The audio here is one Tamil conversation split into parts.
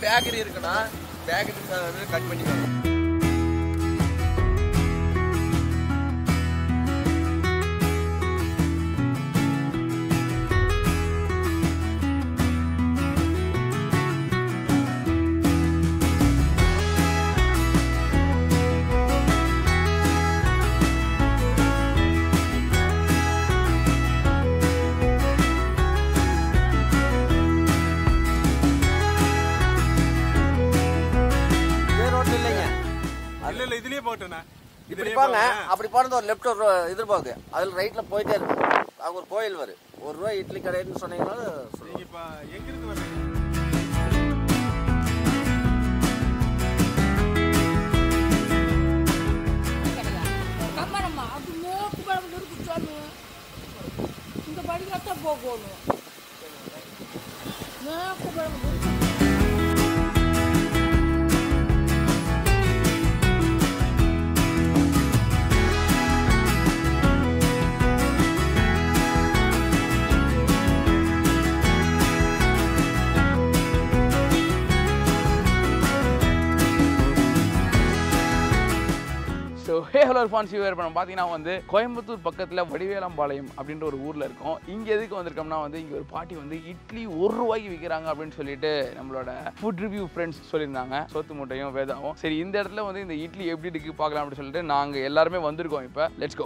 பேக்கரி இருக்குன்னா பேக்கரி கட் பண்ணிக்கோங்க இதே ரோட்ல இல்லைங்க இல்ல இல்ல இதுலயே போட்டேண்ணா இப்படி போங்க அப்படி போனது ஒரு லெஃப்ட் ஒரு இது போகுது அதில் ரைட்ல போயிட்டே இருக்கும் அங்க ஒரு கோயில் வரும் ஒரு ரூபாய் இட்லி கடைன்னு சொன்னீங்கன்னா சொல்லுவாங்க நீங்க இப்ப எங்க இருந்து வர்றீங்க கம்மனம்மா அது மூக்கு பழம் இருக்கு சொல்லு இந்த படிக்கத்தான் போகணும் மூக்கு பழம் இருக்கு so hey hello fancy wear இப்போ நம்ம பார்த்தீங்கன்னா வந்து கோயம்புத்தூர் பக்கத்தில் வடிவேலம்பாளையம் அப்படின்ற ஒரு ஊரில் இருக்கோம் இங்கே எதுக்கு வந்திருக்கோம்னா வந்து இங்கே ஒரு பாட்டி வந்து இட்லி ஒரு ரூபாய்க்கு விற்கிறாங்க அப்படின்னு சொல்லிட்டு நம்மளோட ஃபுட் ரிவ்யூ ஃப்ரெண்ட்ஸ் சொல்லியிருந்தாங்க சோத்து மூட்டையும் வேதாவும் சரி இந்த இடத்துல வந்து இந்த இட்லி எப்படி இருக்கு பார்க்கலாம் அப்படின்னு சொல்லிட்டு நாங்கள் எல்லாருமே வந்திருக்கோம் இப்போ லெட்ஸ் கோ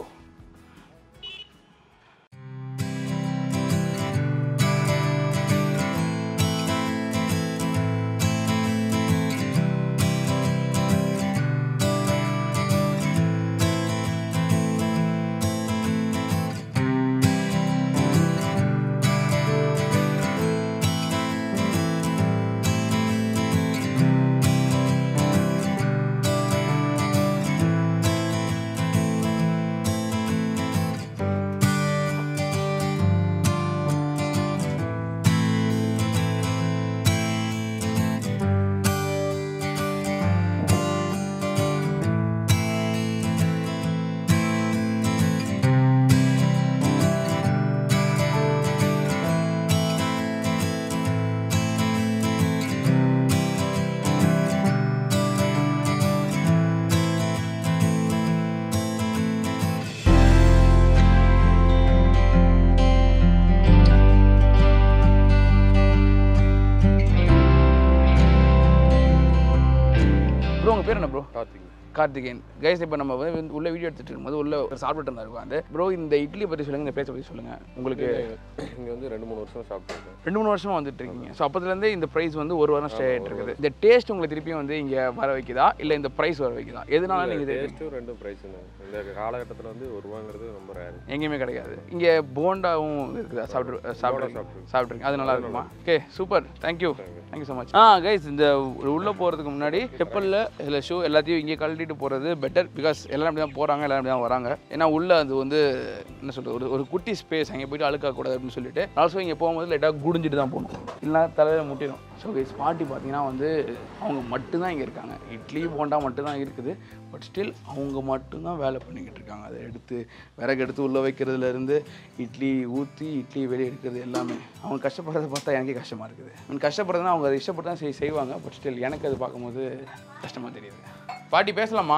ப்ரோ உங்கள் பேர் என்ன ப்ரோ கார்த்திக் கார்த்திகேயன் கைஸ் இப்போ நம்ம வந்து உள்ள வீடியோ எடுத்துட்டு இருக்கும்போது உள்ள ஒரு சாப்பிட்டு இருந்தாரு உட்காந்து ப்ரோ இந்த இட்லி பற்றி சொல்லுங்க இந்த பேச்சை பற்றி சொல்லுங்க உங்களுக்கு இங்கே வந்து ரெண்டு மூணு வருஷம் சாப்பிட்டுருக்கேன் ரெண்டு மூணு வருஷமா வந்துட்டு இருக்கீங்க ஸோ அப்போதுலேருந்தே இந்த ப்ரைஸ் வந்து ஒரு வாரம் ஸ்டே ஆகிட்டு இருக்குது இந்த டேஸ்ட் உங்களை திருப்பியும் வந்து இங்கே வர வைக்குதா இல்லை இந்த ப்ரைஸ் வர வைக்குதா எதனால நீங்கள் இது டேஸ்ட்டும் ரெண்டும் ப்ரைஸ் இந்த காலகட்டத்தில் வந்து ஒரு ரூபாங்கிறது ரொம்ப ரேர் எங்கேயுமே கிடைக்காது இங்கே போண்டாவும் இருக்குதா சாப்பிட்டு சாப்பிட்டு சாப்பிட்ருக்கேன். சாப்பிட்ருக்கீங்க அது நல்லா இருக்குமா okay super thank you thank you so much ah guys இந்த உள்ளே போகிறதுக்கு முன்னாடி செப்பலில் இல்லை ஷூ எல்லாத்தையும் இங்கே கழட்டிட்டு போகிறது பெட்டர் பிகாஸ் எல்லாரும் அப்படி தான் போகிறாங்க எல்லாரும் அப்படி தான் வராங்க ஏன்னா உள்ளே அது வந்து என்ன சொல்கிறது ஒரு ஒரு குட்டி ஸ்பேஸ் அங்கே போயிட்டு அழுக்கக்கூடாது அப்படின்னு சொல்லிட்டு ஆல்சோ இங்கே போகும்போது லைட்டாக குடிஞ்சிட்டு தான் போகணும் இல்லைனா தலையில் முட்டிடும் ஸோ கைஸ் பாட்டி பார்த்தீங்கன்னா வந்து அவங்க மட்டும்தான் இங்கே இருக்காங்க இட்லி போண்டா மட்டும்தான் இருக்குது பட் ஸ்டில் அவங்க மட்டும்தான் வேலை பண்ணிக்கிட்டு இருக்காங்க அதை எடுத்து விறகு எடுத்து உள்ளே வைக்கிறதுல இருந்து இட்லி ஊற்றி இட்லி வெளியே எடுக்கிறது எல்லாமே அவங்க கஷ்டப்படுறத பார்த்தா எனக்கே கஷ்டமாக இருக்குது மீன் கஷ்டப்படுறதுனா அவங்க அதை இஷ்டப்பட்டு தான் செய் செய்வாங்க பட் ஸ்டில் எனக்கு அது பார்க்கும்போது கஷ்டமாக தெரியுது பாட்டி பேசலாமா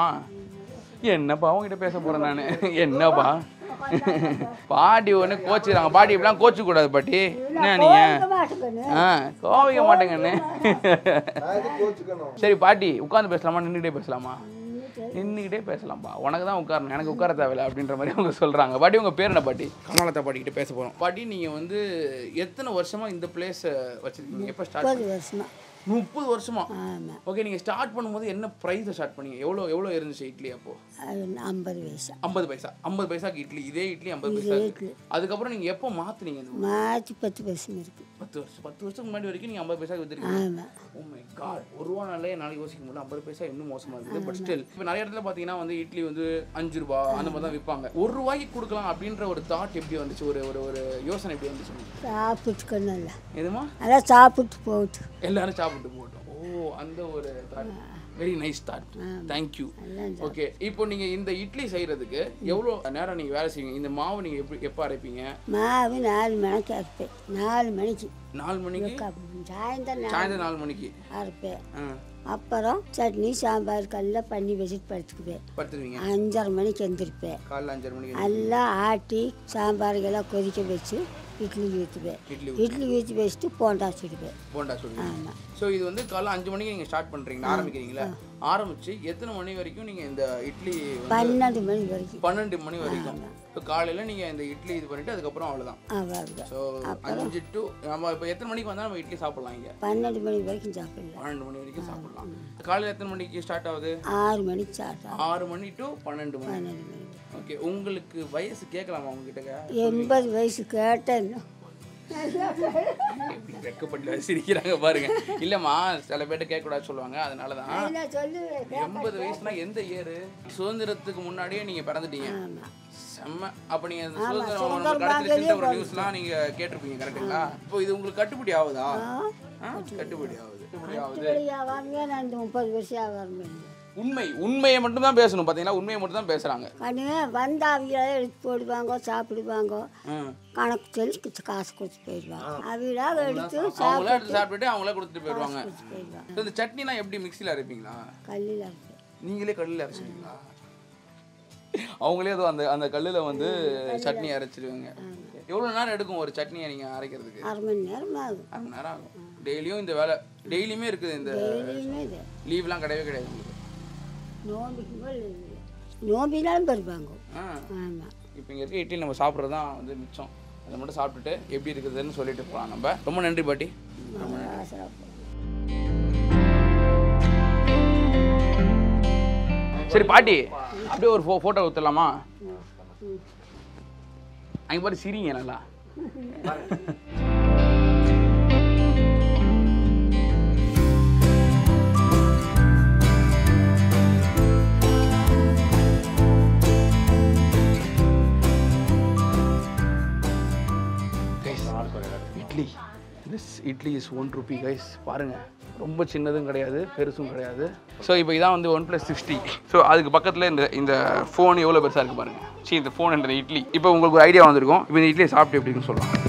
என்னப்பா அவங்ககிட்ட பேச போகிறேன் நான் என்னப்பா பாட்டி ஒன்று கோச்சிக்கிறாங்க பாட்டி இப்படிலாம் கோச்சிக்க கூடாது பாட்டி என்ன நீங்கள் ஆ கோவிக்க மாட்டேங்கண்ணே சரி பாட்டி உட்காந்து பேசலாமா நின்றுக்கிட்டே பேசலாமா நின்றுக்கிட்டே பேசலாம்ப்பா உனக்கு தான் உட்காரணும் எனக்கு உட்கார தேவையில்ல அப்படின்ற மாதிரி அவங்க சொல்கிறாங்க பாட்டி உங்கள் பேர் என்ன பாட்டி கமலதா பாட்டிக்கிட்ட பேச போகிறோம் பாட்டி நீங்கள் வந்து எத்தனை வருஷமாக இந்த பிளேஸை வச்சுருக்கீங்க எப்போ ஸ்டார்ட் முப்பது வருஷமா முப்பது வருஷமா ஆமாம் ஓகே நீங்கள் ஸ்டார்ட் பண்ணும்போது என்ன ப்ரைஸில் ஸ்டார்ட் பண்ணீங்க எவ்வளோ எவ்வளோ இருந்துச்சு இட்லி அப்போது அது ஐம்பது வயசா ஐம்பது பைசா ஐம்பது பைசாக்கு இட்லி இதே இட்லி ஐம்பது பைசா இதே இருக்கு. அதுக்கப்புறம் நீங்கள் எப்போ மாற்றுனீங்க இந்த மாற்றி பத்து வருஷம் இருக்கு பத்து வருஷம் பத்து வருஷத்துக்கு முன்னாடி வரைக்கும் நீங்கள் ஐம்பது பைசா வித்துருக்கீங்க ஆமாம் ஓ மை காட் ஒரு ரூபானாலே என்னால் யோசிக்க முடியல ஐம்பது பைசா இன்னும் மோசமாக இருக்குது பட் ஸ்டில் இப்போ நிறைய இடத்துல பார்த்தீங்கன்னா வந்து இட்லி வந்து அஞ்சு ரூபா அந்த மாதிரி தான் விற்பாங்க ஒரு ரூபாய்க்கு கொடுக்கலாம் அப்படின்ற ஒரு தாட் எப்படி வந்துச்சு ஒரு ஒரு ஒரு யோசனை எப்படி வந்துச்சு உங்களுக்கு? சாப்பிட்டுக்கணும் இல்லை எதுமா அதான் சாப்பிட்டு போகுது எல்லாரும் சாப்பிட்டு போட்டோம் ஓ அந்த ஒரு thought very nice start thank you எல்லாம் ஓகே இப்போ நீங்கள் இந்த இட்லி செய்கிறதுக்கு எவ்வளோ நேரம் நீங்கள் வேலை செய்வீங்க இந்த மாவு நீங்கள் எப்படி எப்போ அரைப்பீங்க மாவு நாலு மணிக்கு அரைப்பேன் நாலு மணிக்கு நாலு மணிக்கு சாயந்தரம் நாலு சாயந்தரம் நாலு மணிக்கு அரைப்பேன் ஆ அப்புறம் சட்னி சாம்பார் கல்லாம் பண்ணி வச்சுட்டு படுத்துக்குவேன் படுத்துருவீங்க அஞ்சரை மணிக்கு எந்திருப்பேன் காலைல அஞ்சரை மணிக்கு எல்லாம் ஆட்டி சாம்பாருக்கெல்லாம் கொதிக்க வச்சு இட்லி ஊற்றுவேன் இட்லி இட்லி ஊற்றி வச்சுட்டு போண்டா சுடுவேன் போண்டா சொல்லுவீங்க ஆமாம் ஸோ இது வந்து காலைல அஞ்சு மணிக்கு நீங்கள் ஸ்டார்ட் பண்ணுறீங்களா ஆரம்பிக்கிறீங்களா ஆரம்பிச்சு எத்தனை மணி வரைக்கும் நீங்கள் இந்த இட்லி வந்து பன்னெண்டு மணி வரைக்கும் பன்னெண்டு மணி வரைக்கும் இப்போ காலையில் நீங்கள் இந்த இட்லி இது பண்ணிட்டு அதுக்கப்புறம் அவ்வளோதான் அவ்வளோதான் ஸோ அஞ்சு டு நம்ம இப்போ எத்தனை மணிக்கு வந்தால் நம்ம இட்லி சாப்பிட்லாம் இங்கே பன்னெண்டு மணி வரைக்கும் சாப்பிடலாம் பன்னெண்டு மணி வரைக்கும் சாப்பிட்லாம் காலையில் எத்தனை மணிக்கு ஸ்டார்ட் ஆகுது ஆறு மணிக்கு சாப்பிட்டா ஆறு மணி டு பன்னெண்டு மணி பன்னெண்டு மணி ஓகே உங்களுக்கு வயசு கேட்கலாமா உங்ககிட்ட எண்பது வயசு கேட்டேன் எப்படி வெக்கப்பட்டு சிரிக்கிறாங்க பாருங்க இல்லைம்மா சில பேர்ட்ட கேட்கக்கூடாது சொல்லுவாங்க அதனால தான் நான் சொல்லுவேன் எண்பது வயசுனா எந்த இயர் சுதந்திரத்துக்கு முன்னாடியே நீங்க பிறந்துட்டீங்க ஆமாம் செம்ம அப்ப நீங்க அந்த சுதந்திரம் கடத்துல சிந்த ஒரு நியூஸ்லாம் நீங்க கேட்டிருப்பீங்க கரெக்ட்டுங்களா இப்போ இது உங்களுக்கு கட்டுப்படி ஆகுதா ஆ? கட்டுப்படி ஆகுது கட்டுப்படி ஆகுது வியாபாரமே நான் இந்த முப்பது வருஷம் வியாபாரம் பண்ணேன் உண்மை உண்மையை மட்டும் தான் பேசணும் பாத்தீங்கன்னா உண்மையை மட்டும் தான் பேசுறாங்க கண்ணு வந்து அவங்க எடுத்து போடுவாங்க சாப்பிடுவாங்க ம். கணக்கு சொல்லி காசு கொடுத்து போயிடுவாங்க அவங்களாக எடுத்து அவங்களே எடுத்து சாப்பிட்டுட்டு அவங்களே கொடுத்துட்டு போயிடுவாங்க சாப்பிட்டு போயிடுவாங்க So, இந்த சட்னிலாம் எப்படி மிக்ஸியில் அரைப்பீங்களா கல்லில் இருக்கு நீங்களே கல்லில் அரைச்சிடுவீங்களா அவங்களே ஏதோ அந்த அந்த கல்லில் வந்து சட்னி அரைச்சிடுவாங்க எவ்வளோ நேரம் எடுக்கும் ஒரு சட்னியை நீங்கள் அரைக்கிறதுக்கு அரை மணி நேரம் ஆகும் அரை மணி நேரம் ஆகும் டெய்லியும் இந்த வேலை டெய்லியுமே இருக்குது இந்த டெய்லியுமே இது லீவ்லாம் கிடையவே கிடையாது உங்களுக்கு நோம்பிக்கும் போது நோம்பினாலும் பெறுவாங்க ஆ ஆமாம் இப்போ இங்கே இருக்க இட்லி நம்ம சாப்பிட்றது தான் வந்து மிச்சம் அதை மட்டும் சாப்பிட்டுட்டு எப்படி இருக்குதுன்னு சொல்லிட்டு போகலாம் நம்ம ரொம்ப நன்றி பாட்டி சிறப்பு சரி பாட்டி அப்படியே ஒரு ஃபோ ஃபோட்டோ ஊற்றலாமா அங்கே பாரு சிரிங்க நல்லா Guys, idli this idli is one rupee guys பாருங்கள் ரொம்ப சின்னதும் கிடையாது பெருசும் கிடையாது ஸோ இப்போ இதான் வந்து ஒன் ப்ளஸ் சிக்ஸ்டி ஸோ அதுக்கு பக்கத்தில் இந்த இந்த ஃபோன் எவ்வளோ பெருசாக இருக்குது பாருங்கள் சரி இந்த ஃபோன் இந்த இட்லி இப்போ உங்களுக்கு ஒரு ஐடியா வந்திருக்கும் இப்போ இந்த இட்லியை சாப்பிட்டு எப்படி இருக்குன்னு சொல்லலாம்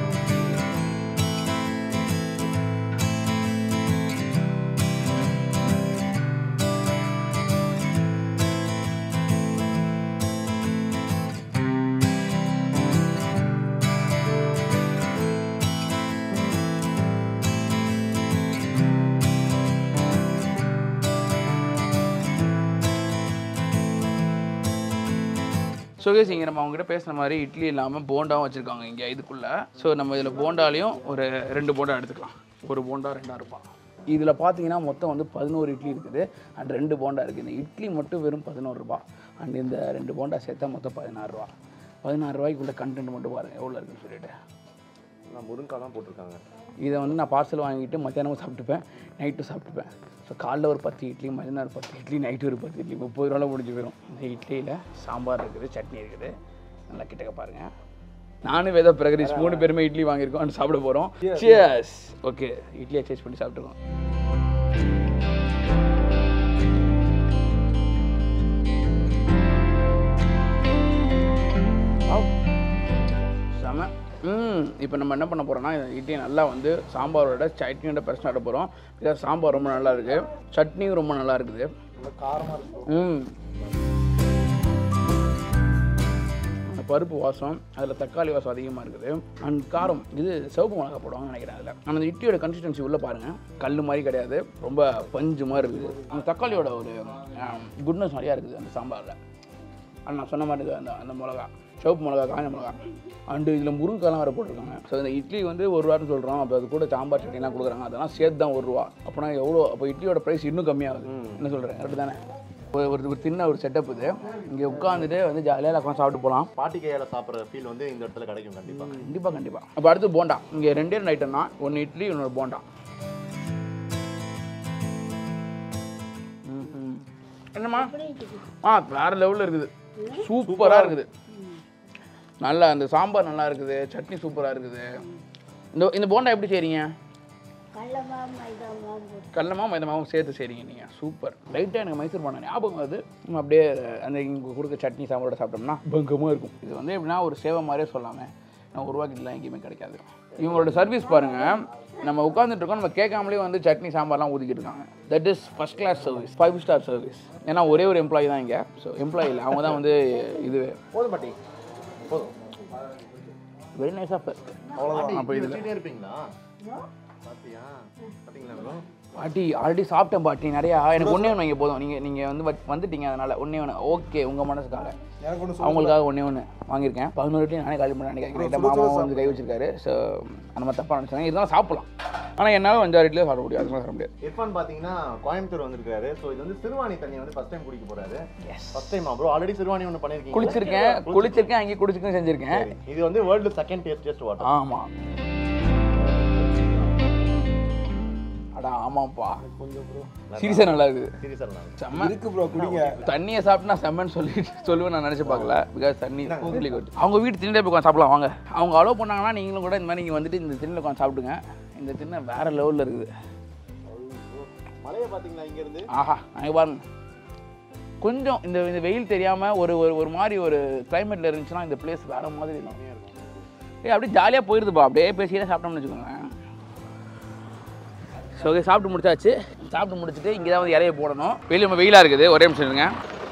ஸோ கேஸ் இங்கே நம்ம அவங்ககிட்ட பேசுன மாதிரி இட்லி இல்லாமல் போண்டாவும் வச்சுருக்காங்க இங்கே இதுக்குள்ளே ஸோ நம்ம இதில் போண்டாலையும் ஒரு ரெண்டு போண்டா எடுத்துக்கலாம் ஒரு போண்டா ரெண்டா ரூபாய் இதில் பார்த்தீங்கன்னா மொத்தம் வந்து பதினோரு இட்லி இருக்குது அண்ட் ரெண்டு போண்டா இருக்குது இந்த இட்லி மட்டும் வெறும் பதினோரு ரூபா அண்ட் இந்த ரெண்டு போண்டா சேர்த்தா மொத்தம் பதினாறு ரூபா பதினாறு ரூபாய்க்குள்ள கண்டென்ட் மட்டும் பாருங்கள் எவ்வளோ இருக்குன்னு சொல்லிட்டு நான் முருங்காய் தான் போட்டிருக்காங்க இதை வந்து நான் பார்சல் வாங்கிட்டு மத்தியானமும் சாப்பிட்டுப்பேன் நைட்டும் சாப்பிட்டுப்பேன் ஸோ காலைல ஒரு பத்து இட்லி மதியானம் ஒரு பத்து இட்லி நைட்டு ஒரு பத்து இட்லி முப்பது ரூபாவில் முடிஞ்சு போயிடும் இந்த இட்லியில் சாம்பார் இருக்குது சட்னி இருக்குது நல்லா கிட்டக்க பாருங்கள் நானும் வேதா பிரகதீஷ் மூணு பேருமே இட்லி வாங்கியிருக்கோம் and சாப்பிட போகிறோம் சியர்ஸ் ஓகே இட்லியை சேஸ் பண்ணி சாப்பிட்டுருக்கோம் செம ம் இப்போ நம்ம என்ன பண்ண போகிறோம்னா இட்லி நல்லா வந்து சாம்பாரோட சட்னியோட பிரச்சனை ஆட போகிறோம் பிகாஸ் சாம்பார் ரொம்ப நல்லா இருக்குது சட்னியும் ரொம்ப நல்லா இருக்குது ம் அந்த பருப்பு வாசம் அதில் தக்காளி வாசம் அதிகமாக இருக்குது அண்ட் காரம் இது சிவப்பு மிளகா போடுவாங்கன்னு நினைக்கிறேன் அதில் அந்த இட்லியோட கன்சிஸ்டன்சி உள்ளே பாருங்கள் கல் மாதிரி கிடையாது ரொம்ப பஞ்சு மாதிரி இருக்குது அந்த தக்காளியோட ஒரு குட்னஸ் நிறையா இருக்குது அந்த சாம்பாரில் அது நான் சொன்ன மாதிரி இது அந்த அந்த மிளகா சிவப்பு மிளகா காஞ்ச மிளகா அண்டு இதில் முருங்கைலாம் வேறு போட்டிருக்காங்க ஸோ இந்த இட்லி வந்து ஒரு ரூபான்னு சொல்கிறோம் அப்போ அது கூட சாம்பார் சட்னிலாம் கொடுக்குறாங்க அதெல்லாம் சேர்த்து தான் ஒரு ரூபா அப்போனா எவ்வளோ அப்போ இட்லியோட ப்ரைஸ் இன்னும் கம்மியாகுது என்ன சொல்கிறேன் கரெக்டு தானே ஒரு ஒரு ஒரு சின்ன ஒரு செட்டப் இது இங்கே உட்காந்துட்டு வந்து ஜாலியாக உட்காந்து சாப்பிட்டு போகலாம் பாட்டி கையால் சாப்பிட்ற ஃபீல் வந்து இந்த இடத்துல கிடைக்கும் கண்டிப்பாக கண்டிப்பாக கண்டிப்பாக அப்போ அடுத்து போண்டா இங்கே ரெண்டே ரெண்டு ஐட்டம் தான் ஒன்று இட்லி இன்னொரு போண்டா ம்ஹும். என்னம்மா ஆ வேறு லெவலில் இருக்குது சூப்பராக இருக்குது நல்லா அந்த சாம்பார் நல்லா இருக்குது சட்னி சூப்பராக இருக்குது இந்த இந்த போண்டா எப்படி செய்றீங்க கடலமாவு மைதா மாவு போட்டு கடலமா மைதா மாவும் சேர்த்து செய்றீங்க நீங்கள் சூப்பர் லைட்டாக எனக்கு மைசூர் பண்ண ஞாபகம் வருது நம்ம அப்படியே அந்த இங்கே கொடுக்க சட்னி சாம்பாரோட சாப்பிட்டோம்னா பங்கமாக இருக்கும் இது வந்து எப்படின்னா ஒரு சேவை மாதிரியே சொல்லாமல் நான் ஒரு ரூபாய்க்கு இதெல்லாம் எங்கேயுமே கிடைக்காது இவங்களோட சர்வீஸ் பாருங்கள் நம்ம உட்காந்துட்டு இருக்கோம் நம்ம கேட்காமலே வந்து சட்னி சாம்பார்லாம் ஊற்றிக்கிட்டு இருக்காங்க that is first class service five star service ஏன்னா ஒரே ஒரு எம்ப்ளாயி தான் இங்கே ஸோ எம்ப்ளாயி இல்லை அவங்க தான் வந்து இது போதும் பாட்டி போதும் வெரி நைஸ் ஆஃப் அவ்வளோதான் அப்போ இதில் வச்சுட்டே இருப்பீங்களா பாத்தியா பாத்தீங்களா bro? பாட்டி ஆல்ரெடி சாப்பிட்டேன் பாட்டி நிறையா எனக்கு ஒன்றே ஒன்று இங்கே போதும் நீங்கள் நீங்கள் வந்து வ- வந்துட்டீங்க அதனால் ஒன்றே ஒன்று ஓகே உங்கள் மனசுக்காக அவங்களுக்காக ஒன்றே ஒன்று வாங்கியிருக்கேன் பதினோரு இட்லி நானே காலி பண்ண நினைக்கிறேன் மாமாவும் வந்து கை வச்சிருக்காரு ஸோ அந்த மாதிரி தப்பாக நினச்சாங்க இருந்தாலும் சாப்பிடலாம் ஆனால் என்னால் அஞ்சாறு இட்லியே சாப்பிட முடியாது அதுக்கு மேல சாப்பிட முடியாது இர்ஃபான் பாத்தீங்கன்னா கோயம்புத்தூர் வந்திருக்காரு ஸோ இது வந்து சிறுவாணி தண்ணி வந்து ஃபர்ஸ்ட் டைம் குடிக்க போறாரு first time bro already Siruvani ஒன்று பண்ணிருக்கீங்க குளிச்சிருக்கேன் குளிச்சிருக்கேன் அங்கேயே குடிச்சிருக்கேன் செஞ்சுருக்கேன் இது வந்து வேர்ல்டு செகண்ட் டேஸ்டியஸ்ட் வாட்டர் ஆமாம் அடா ஆமாப்பா சீரியஸாக நல்லா இருக்குது சீரியஸா செம்ம இருக்கு ப்ரோ குடிங்க தண்ணியை சாப்பிட்டா செம்மன்னு சொல்லி சொல்லுவேன் நான் நினச்சி பார்க்கல பிகாஸ் தண்ணி really good. அவங்க வீட்டு திண்ணில் போய் உட்காந்து சாப்பிடலாம் வாங்க அவங்க அலோவ் பண்ணாங்கன்னா நீங்களும் கூட இந்த மாதிரி நீங்கள் வந்துட்டு இந்த திண்ணில் உட்காந்து சாப்பிடுங்க இந்த திண்ணை வேற லெவலில் இருக்குது மலையை பாத்தீங்களா இங்க இருந்து ஆஹா அங்கே பாருங்க கொஞ்சம் இந்த இந்த வெயில் தெரியாமல் ஒரு ஒரு ஒரு மாதிரி ஒரு கிளைமேட்டில் இருந்துச்சுன்னா இந்த பிளேஸ் வேற மாதிரி இருக்கும் ஏய் அப்படியே ஜாலியாக போயிருதுப்பா அப்படியே பேசிக்கிட்டே சாப்பிட்டோம்னு வச்சுக்கோங்க ஸோ ஓகே சாப்பிட்டு முடிச்சாச்சு சாப்பிட்டு முடிச்சுட்டு இங்கே தான் வந்து இலைய போடணும் வெளியே ரொம்ப வெயிலாக இருக்குது ஒரே நிமிஷம் இருங்க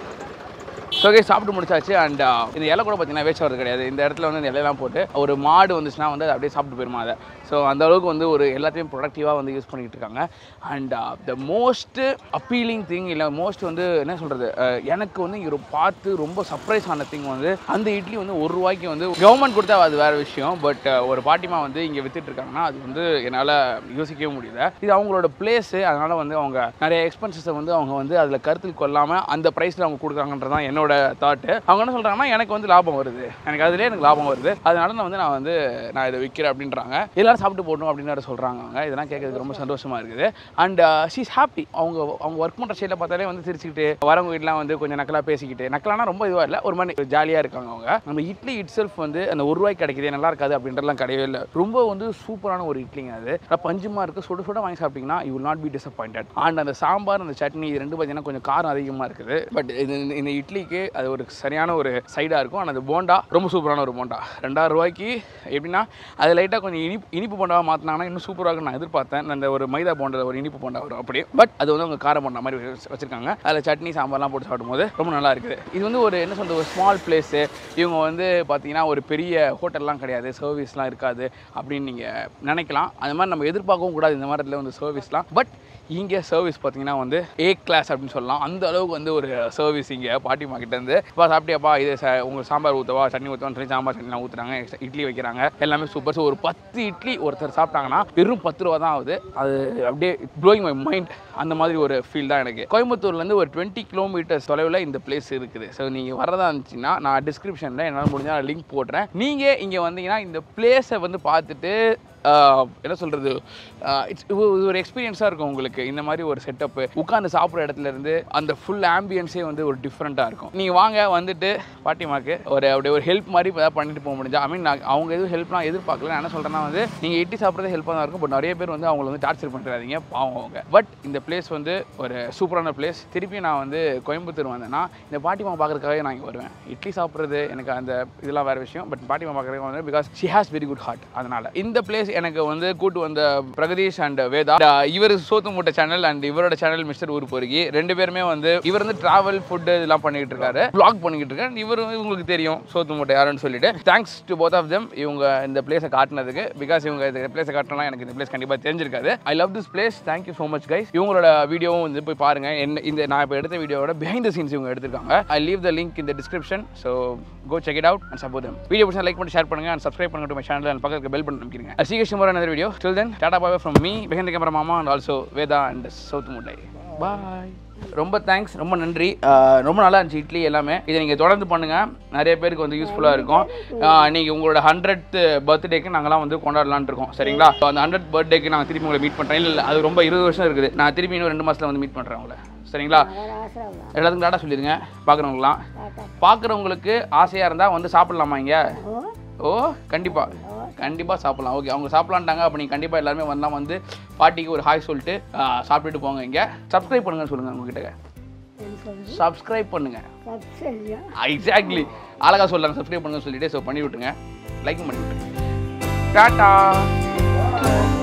ஸோ ஓகே சாப்பிட்டு முடிச்சாச்சு அண்ட் இந்த இலை கூட பார்த்தீங்கன்னா வேஸ்ட் ஆகிறது கிடையாது இந்த இடத்துல வந்து இந்த இலையெல்லாம் போட்டு ஒரு மாடு வந்துச்சுன்னா வந்து அது அப்படியே சாப்பிட்டு போயிருமா அதை ஸோ அந்த அளவுக்கு வந்து ஒரு எல்லாத்தையும் ப்ரொடக்டிவாக வந்து யூஸ் பண்ணிக்கிட்டு இருக்காங்க and the most appealing thing இல்லை மோஸ்ட் வந்து என்ன சொல்கிறது எனக்கு வந்து இங்கே பார்த்து ரொம்ப சர்ப்ரைஸ் ஆன திங் வந்து அந்த இட்லி வந்து ஒரு ரூபாய்க்கு வந்து கவர்மெண்ட் கொடுத்தா அது வேறு விஷயம் பட் ஒரு பாட்டிமா வந்து இங்கே வித்துட்டு இருக்காங்கன்னா அது வந்து என்னால் யோசிக்கவே முடியல இது அவங்களோட பிளேஸு அதனால் வந்து அவங்க நிறைய எக்ஸ்பென்சஸை வந்து அவங்க வந்து அதில் கருத்தில் கொள்ளாமல் அந்த ப்ரைஸில் அவங்க கொடுக்குறாங்கன்றது தான் என்னோட தாட்டு அவங்க என்ன சொல்கிறாங்கன்னா எனக்கு வந்து லாபம் வருது எனக்கு அதுலேயே எனக்கு லாபம் வருது அதனால நான் வந்து நான் வந்து நான் இதை விற்கிறேன் அப்படின்றாங்க எல்லாரும் சாப்பிட்டு போடணும் அப்படின்னு வேற சொல்கிறாங்க அவங்க இதெல்லாம் கேட்கறதுக்கு ரொம்ப சந்தோஷமாக இருக்குது அண்ட் ஷீஸ் ஹாப்பி அவங்க அவங்க ஒர்க் பண்ணுற சைடில் பார்த்தாலே வந்து சிரிச்சுக்கிட்டு வரவங்க வீட்டிலாம் வந்து கொஞ்சம் நக்கலாக பேசிக்கிட்டு நக்கலானா ரொம்ப இதுவாக இல்லை ஒரு மாதிரி ஜாலியாக இருக்காங்க அவங்க நம்ம இட்லி இட் செல்ஃப் வந்து அந்த ஒரு ரூபாய்க்கு கிடைக்குது நல்லா இருக்காது அப்படின்றலாம் கிடையவே இல்லை ரொம்ப வந்து சூப்பரான ஒரு இட்லிங்க அது நல்லா பஞ்சுமா இருக்குது சுட சுட வாங்கி சாப்பிட்டீங்கன்னா you will not be disappointed and அந்த சாம்பார் அந்த சட்னி இது ரெண்டு பார்த்தீங்கன்னா கொஞ்சம் காரம் அதிகமாக இருக்குது பட் இது இந்த- இந்த இட்லிக்கு அது ஒரு சரியான ஒரு சைடாக இருக்கும் ஆனால் அந்த போண்டா ரொம்ப சூப்பரான ஒரு போண்டா ரெண்டாயிரம் ரூபாய்க்கு எப்படின்னா அது லைட்டாக கொஞ்சம் இனிப்பு இனிப்பு போண்டாவாக மாற்றினாங்கன்னா இன்னும் சூப்பராக இருக்கும் நான் எதிர்பார்த்தேன் அந்த ஒரு மைதா போண்டா ஒரு இனிப்பு போண்டா வரும் அப்படி பட் அது வந்து அவங்க கார போண்டா மாதிரி வச்சு- வச்சிருக்காங்க அதில் சட்னி சாம்பார்லாம் போட்டு சாப்பிடும்போது ரொம்ப நல்லா இருக்குது இது வந்து ஒரு என்ன சொல்றது ஒரு ஸ்மால் பிளேஸு இவங்க வந்து பார்த்தீங்கன்னா ஒரு பெரிய ஹோட்டல்லாம் கிடையாது சர்வீஸ்லாம் இருக்காது அப்படின்னு நீங்கள் நினைக்கலாம் அது மாதிரி நம்ம எதிர்பார்க்கவும் கூடாது இந்த மாதிரி இடத்துல வந்து சர்வீஸ்லாம் பட் இங்கே சர்வீஸ் பார்த்தீங்கன்னா வந்து ஏ கிளாஸ் அப்படின்னு சொல்லலாம் அந்த அளவுக்கு வந்து ஒரு சர்வீஸ் இங்கே பாட்டிமா கிட்ட இருந்து இப்போ சாப்பிட்டியாப்பா இது ச உங்களுக்கு சாம்பார் ஊற்றவா சட்னி ஊற்றவான்னு சொல்லி சாம்பார் சட்னிலாம் ஊற்றுறாங்க இட்லி வைக்கிறாங்க எல்லாமே சூப்பர் ஸோ ஒரு பத்து இட்லி ஒருத்தர் சாப்பிட்டாங்கன்னா வெறும் பத்து ரூபா தான் ஆகுது அது அப்படியே ப்ளோயிங் மை மைண்ட் அந்த மாதிரி ஒரு ஃபீல் தான் எனக்கு கோயம்புத்தூர்லேருந்து ஒரு டுவெண்ட்டி கிலோமீட்டர்ஸ் தொலைவில் இந்த பிளேஸ் இருக்குது ஸோ நீங்கள் வரதா இருந்துச்சுன்னா நான் டிஸ்கிரிப்ஷனில் என்னால் முடிஞ்சால் லிங்க் போடுறேன் நீங்கள் இங்கே வந்தீங்கன்னா இந்த பிளேஸை வந்து பார்த்துட்டு ஆஹ், என்ன சொல்கிறது இட்ஸ் இது ஒரு எக்ஸ்பீரியன்ஸாக இருக்கும் உங்களுக்கு இந்த மாதிரி ஒரு செட்டப்பு உட்காந்து சாப்பிட்ற இடத்துல இருந்து அந்த ஃபுல் ஆம்பியன்ஸே வந்து ஒரு டிஃப்ரெண்ட்டாக இருக்கும் நீங்கள் வாங்க வந்துட்டு பாட்டிமாக்கு ஒரு அப்படியே ஒரு ஹெல்ப் மாதிரி ஏதாவது பண்ணிட்டு போக முடிஞ்சா ஐ மீன் நான் அவங்க எதுவும் ஹெல்ப்லாம் எதிர்பார்க்கல நான் என்ன சொல்கிறேன்னா வந்து நீங்கள் இட்லி சாப்பிட்றது ஹெல்ப்பாக தான் இருக்கும் பட் நிறைய பேர் வந்து அவங்கள வந்து டார்ச்சர் பண்ணுறாதீங்க பாவம் அவங்க பட் இந்த பிளேஸ் வந்து ஒரு சூப்பரான பிளேஸ் திருப்பி நான் வந்து கோயம்புத்தூர் வந்தேன்னா இந்த பாட்டிமா பார்க்கறதுக்காகவே நான் இங்கே வருவேன் இட்லி சாப்பிட்றது எனக்கு அந்த இதெல்லாம் வேறு விஷயம் பட் பாட்டிமா பார்க்குறதுக்கு வந்து because she has very good heart அதனால் இந்த பிளேஸ் எனக்கு வந்து கூட்டு வந்த பிரகதீஷ் அண்ட் வேதா And, இவர் சோத்து மூட்டை சேனல் அண்ட் இவரோட சேனல் மிஸ்டர் ஊர் பொறுக்கி ரெண்டு பேருமே வந்து இவர் வந்து டிராவல் ஃபுட்டு இதெல்லாம் பண்ணிட்டு இருக்காரு vlog பண்ணிக்கிட்டு இருக்காரு இவர் இவங்களுக்கு தெரியும் சோத்து மூட்டை யாருன்னு சொல்லிட்டு thanks to both of them இவங்க இந்த பிளேஸை காட்டினதுக்கு பிகாஸ் இவங்க இந்த பிளேஸை காட்டினா எனக்கு இந்த பிளேஸ் கண்டிப்பாக தெரிஞ்சிருக்காது I love this place thank you so much guys இவங்களோட வீடியோவும் வந்து போய் பாருங்க என்ன இந்த நான் இப்போ எடுத்த வீடியோவோட behind the scenes இவங்க எடுத்திருக்காங்க ஐ லீவ் த லிங்க் இந்த description so go check it out and support them video பிடிச்சா லைக் பண்ணி ஷேர் பண்ணுங்க அண்ட் சப்ஸ்கிரைப் பண்ணுங்க மை சேனல் அண்ட் பக்கத்துக்கு பெல் பண்ணி நம்பிக்கிறீங்க சீக்கிரம் tomorrow another video till then டாடா bye from me behind the camera மாமா அண்ட் ஆல்சோ வேதா அண்ட் சவுத் முட்டை பாய் ரொம்ப தேங்க்ஸ் ரொம்ப நன்றி ஆஹ் ரொம்ப நல்லா இருந்துச்சு இட்லி எல்லாமே இதை நீங்கள் தொடர்ந்து பண்ணுங்கள் நிறைய பேருக்கு வந்து யூஸ்ஃபுல்லாக இருக்கும் நீங்கள் உங்களோட ஹண்ட்ரட் பர்த்டேக்கு நாங்களாம் வந்து கொண்டாடலாம்னு இருக்கோம் சரிங்களா So, அந்த ஹண்ட்ரட் பர்த்டேக்கு நான் திருப்பி உங்களை மீட் பண்ணுறேன் இல்லை இல்லை அது ரொம்ப இருபது வருஷம் இருக்குது நான் திருப்பி இன்னும் ரெண்டு மாதத்தில் வந்து மீட் பண்ணுறேன் உங்களை சரிங்களா எல்லாத்துக்கும் டாட்டா சொல்லிடுங்க பார்க்குறவங்களாம் பார்க்குறவங்களுக்கு ஆசையாக இருந்தால் வந்து சாப்பிட்லாமா இங்கே ஓ கண்டிப்பாக கண்டிப்பாக சாப்பிடலாம் ஓகே அவங்க சாப்பிடலான்ட்டாங்க அப்போ நீங்கள் கண்டிப்பாக எல்லாருமே வரலாம் வந்து பாட்டிக்கு ஒரு ஹாய் சொல்லிட்டு ஆ, சாப்பிட்டுட்டு போங்க இங்கே சப்ஸ்கிரைப் பண்ணுங்கன்னு சொல்லுங்கள் உங்ககிட்ட சப்ஸ்கிரைப் பண்ணுங்க சரியா எக்ஸாக்ட்லி அழகா சொல்றாங்க சப்ஸ்கிரைப் பண்ணுங்க சொல்லிட்டு ஸோ பண்ணி விட்டுருங்க லைக் பண்ணி விட்டுருங்க டாட்டா